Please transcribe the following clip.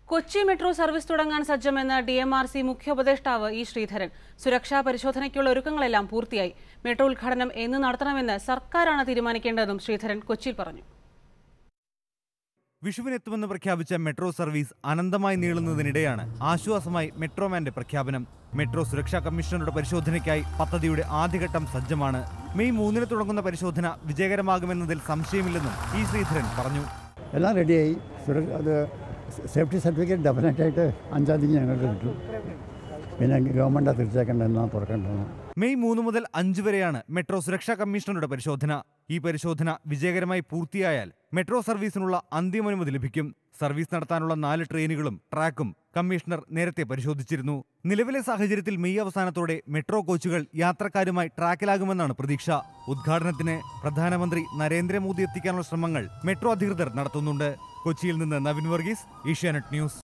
Kochi metro service തുടങ്ങാൻ സജ്ജമെന്ന് D M R C മുഖ്യ ഉപദേഷ്ടാവ് ഇ ശ്രീധരൻ സുരക്ഷാ പരിശോധനയ്ക്കുള്ള ഒരുക്കങ്ങളെല്ലാം പൂർത്തിയായി മെട്രോ ഉദ്ഘാടനം എന്ന് നടത്തണമെന്ന് സർക്കാരാണ് തീരുമാനിക്കേണ്ടതെന്നും ശ്രീധരൻ കൊച്ചിയിൽ പറഞ്ഞു വിഷുവിനെത്തുമെന്ന് പ്രഖ്യാപിച്ച മെട്രോ സർവീസ് അനന്തമായി നീളുന്നതിനിടെയാണ് ആശ്വാസമായി മെട്രോമാന്റെ പ്രഖ്യാപനം മെട്രോ സുരക്ഷാ കമ്മീഷണറുടെ പരിശോധനയ്ക്കായി പദ്ധതിയുടെ ആദ്യഘട്ടം സജ്ജമാണ് മെയ് മൂന്നിന് തുടങ്ങുന്ന പരിശോധന വിജയകരമാകുമെന്നതിൽ സംശയമില്ലെന്നും ഇ ശ്രീധരൻ പറഞ്ഞു എല്ലാം റെഡിയായി സുര അത് സേഫ്റ്റി സർട്ടിഫിക്കറ്റ് ഡെഫിനറ്റായിട്ട് അഞ്ചാം തീയതി ഞങ്ങൾക്ക് കിട്ടും പിന്നെ ഗവൺമെൻറ് തീർച്ചയാക്കേണ്ട എന്നാ തുറക്കേണ്ടതെന്ന് മെയ് മൂന്ന് മുതൽ അഞ്ച് വരെയാണ് മെട്രോ സുരക്ഷാ കമ്മീഷണറുടെ പരിശോധന ഈ പരിശോധന വിജയകരമായി പൂർത്തിയായാൽ മെട്രോ സർവീസിനുള്ള അന്തിമനുമതി ലഭിക്കും സർവീസ് നടത്താനുള്ള നാല് ട്രെയിനുകളും ട്രാക്കും കമ്മീഷണർ നേരത്തെ പരിശോധിച്ചിരുന്നു നിലവിലെ സാഹചര്യത്തിൽ മെയ് അവസാനത്തോടെ മെട്രോ കോച്ചുകൾ യാത്രക്കാരുമായി ട്രാക്കിലാകുമെന്നാണ് പ്രതീക്ഷ ഉദ്ഘാടനത്തിന് പ്രധാനമന്ത്രി നരേന്ദ്രമോദി എത്തിക്കാനുള്ള ശ്രമങ്ങൾ മെട്രോ അധികൃതർ നടത്തുന്നുണ്ട് കൊച്ചിയിൽ നിന്ന് നവിൻ വർഗീസ് ഏഷ്യാനെറ്റ് ന്യൂസ്